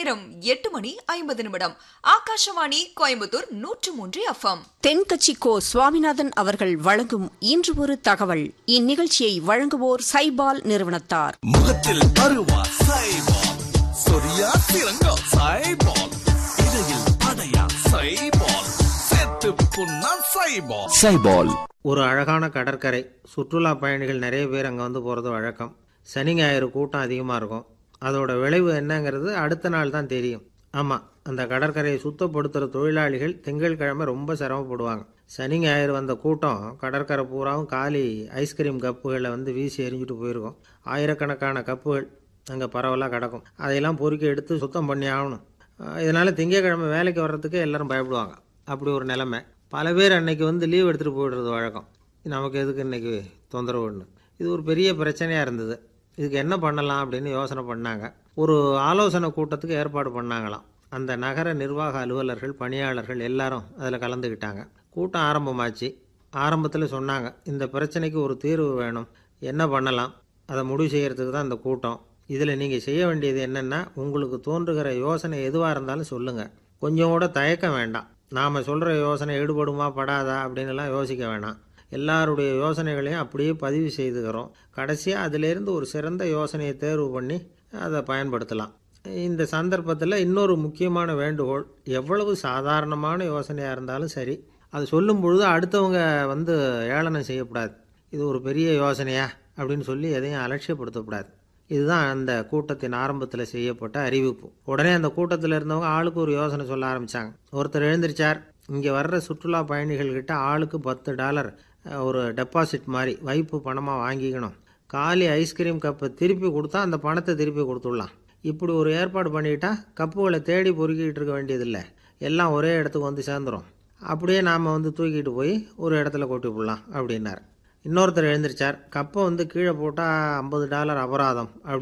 நேரம் எட்டு மணி ஐம்பது நிமிடம் ஆகாஷவாணி கோயம்புத்தூர் நூற்று மூன்று எஃப்எம் தென்கட்சி கோ சுவாமிநாதன் அவர்கள் வழங்கும் இன்று ஒரு தகவல் இந்நிகழ்ச்சியை வழங்குவோர் சைபால் நிறுவனத்தார் முகத்தில் அருவா சைபால் சொரியா சிறங்கா சைபால் இடையில் அடையா சைபால் செத்து புண்ணா சைபால் சைபால் ஒரு அழகான கடற்கரை சுற்றுலா பயணிகள் நிறைய பேர் அங்கே வந்து போகிறது வழக்கம் சனி ஞாயிறு கூட்டம் அதிகமாக இருக்கும் அதோட விளைவு என்னங்கிறது அடுத்த நாள் தான் தெரியும் ஆமாம் அந்த கடற்கரையை சுத்தப்படுத்துகிற தொழிலாளிகள் திங்கட்கிழமை ரொம்ப சிரமப்படுவாங்க சனி ஞாயிறு வந்த கூட்டம் கடற்கரை பூராவும் காலி ஐஸ்கிரீம் கப்புகளை வந்து வீசி எறிஞ்சிட்டு போயிருக்கும் ஆயிரக்கணக்கான கப்புகள் அங்கே பரவலாக கிடக்கும் அதையெல்லாம் பொறுக்கி எடுத்து சுத்தம் பண்ணி ஆகணும் அஹ் இதனால திங்கட்கிழமை வேலைக்கு வர்றதுக்கு எல்லாரும் பயப்படுவாங்க அப்படி ஒரு நிலைமை பல பேர் அன்னைக்கு வந்து லீவ் எடுத்துகிட்டு போயிடுறது வழக்கம் நமக்கு எதுக்கு இன்னைக்கு தொந்தரவுன்னு இது ஒரு பெரிய பிரச்சனையாக இருந்தது இதுக்கு என்ன பண்ணலாம் அப்படின்னு யோசனை பண்ணாங்க ஒரு ஆலோசனை கூட்டத்துக்கு ஏற்பாடு பண்ணாங்களாம் அந்த நகர நிர்வாக அலுவலர்கள் பணியாளர்கள் எல்லாரும் அதில் கலந்துக்கிட்டாங்க கூட்டம் ஆரம்பமாச்சு ஆரம்பத்தில் சொன்னாங்க இந்த பிரச்சனைக்கு ஒரு தீர்வு வேணும் என்ன பண்ணலாம் அதை முடிவு செய்கிறதுக்கு தான் இந்த கூட்டம் இதில் நீங்கள் செய்ய வேண்டியது என்னென்னா உங்களுக்கு தோன்றுகிற யோசனை எதுவாக இருந்தாலும் சொல்லுங்கள் கொஞ்சம் கூட தயக்கம் வேண்டாம் நாம் சொல்கிற யோசனை ஈடுபடுமா படாதா அப்படின்னுலாம் யோசிக்க வேணாம் எல்லாருடைய யோசனைகளையும் அப்படியே பதிவு செய்துக்கிறோம் கடைசியாக அதிலேருந்து ஒரு சிறந்த யோசனையை தேர்வு பண்ணி அதை பயன்படுத்தலாம் இந்த சந்தர்ப்பத்தில் இன்னொரு முக்கியமான வேண்டுகோள் எவ்வளவு சாதாரணமான யோசனையாக இருந்தாலும் சரி அது சொல்லும் பொழுது அடுத்தவங்க வந்து ஏளனம் செய்யக்கூடாது இது ஒரு பெரிய யோசனையா அப்படின்னு சொல்லி எதையும் அலட்சியப்படுத்தக்கூடாது இதுதான் அந்த கூட்டத்தின் ஆரம்பத்தில் செய்யப்பட்ட அறிவிப்பு உடனே அந்த கூட்டத்தில் இருந்தவங்க ஆளுக்கு ஒரு யோசனை சொல்ல ஆரம்பித்தாங்க ஒருத்தர் எழுந்திருச்சார் இங்கே வர்ற சுற்றுலா பயணிகள்கிட்ட ஆளுக்கு பத்து டாலர் அஹ், ஒரு டெபாசிட் மாதிரி வைப்பு பணமாக வாங்கிக்கணும் காலி ஐஸ்கிரீம் கப்பை திருப்பி கொடுத்தா அந்த பணத்தை திருப்பி கொடுத்துடலாம் இப்படி ஒரு ஏற்பாடு பண்ணிக்கிட்டா கப்புகளை தேடி பொறுக்கிட்டு இருக்க வேண்டியதில்லை எல்லாம் ஒரே இடத்துக்கு வந்து சேர்ந்துரும் அப்படியே நாம் வந்து தூக்கிட்டு போய் ஒரு இடத்துல கொட்டி விடலாம் அப்படின்னார் இன்னொருத்தர் எழுந்திருச்சார் கப்பை வந்து கீழே போட்டால் ஐம்பது டாலர் அபராதம் அப்படி